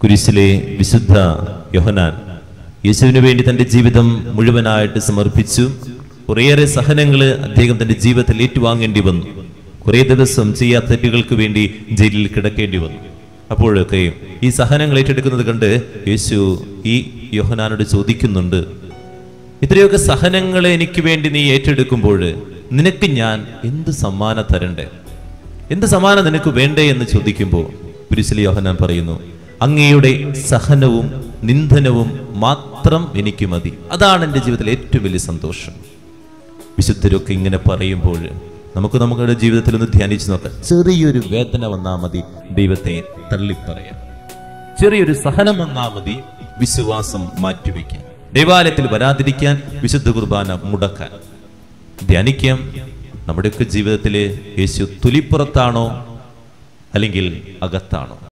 കുരിശിലെ വിശുദ്ധ യോഹനാൻ യേശുവിന് വേണ്ടി തന്റെ ജീവിതം മുഴുവനായിട്ട് സമർപ്പിച്ചു കുറേയേറെ സഹനങ്ങൾ അദ്ദേഹം തന്റെ ജീവിതത്തിൽ ഏറ്റുവാങ്ങേണ്ടി വന്നു കുറേ ദിവസം ചെയ്യാത്ത തെറ്റുകൾക്ക് വേണ്ടി ജയിലിൽ കിടക്കേണ്ടി വന്നു അപ്പോഴൊക്കെ ഈ സഹനങ്ങൾ ഏറ്റെടുക്കുന്നത് കണ്ട് യേശു ഈ യോഹനാനോട് ചോദിക്കുന്നുണ്ട് ഇത്രയൊക്കെ സഹനങ്ങളെ എനിക്ക് വേണ്ടി നീ ഏറ്റെടുക്കുമ്പോൾ നിനക്ക് ഞാൻ എന്ത് സമ്മാനം തരണ്ടേ എന്ത് സമ്മാനം നിനക്ക് വേണ്ടേ എന്ന് ചോദിക്കുമ്പോൾ കുരിശിലി യോഹനാൻ പറയുന്നു അങ്ങയുടെ സഹനവും നിന്ദനവും മാത്രം എനിക്ക് മതി അതാണ് എൻ്റെ ജീവിതത്തിലെ ഏറ്റവും വലിയ സന്തോഷം വിശുദ്ധരൊക്കെ ഇങ്ങനെ പറയുമ്പോൾ നമുക്ക് നമ്മുടെ ജീവിതത്തിൽ ഒന്ന് ധ്യാനിച്ചു നോക്കാം ചെറിയൊരു വേദന വന്നാൽ മതി ദൈവത്തെ തള്ളിപ്പറയാം ചെറിയൊരു സഹനം വന്നാൽ മതി വിശ്വാസം മാറ്റിവെക്കാൻ ദേവാലയത്തിൽ വരാതിരിക്കാൻ വിശുദ്ധ കുർബാന മുടക്കാൻ ധ്യാനിക്കാം നമ്മുടെയൊക്കെ ജീവിതത്തിലെ യേശു തുലിപ്പുറത്താണോ അല്ലെങ്കിൽ അകത്താണോ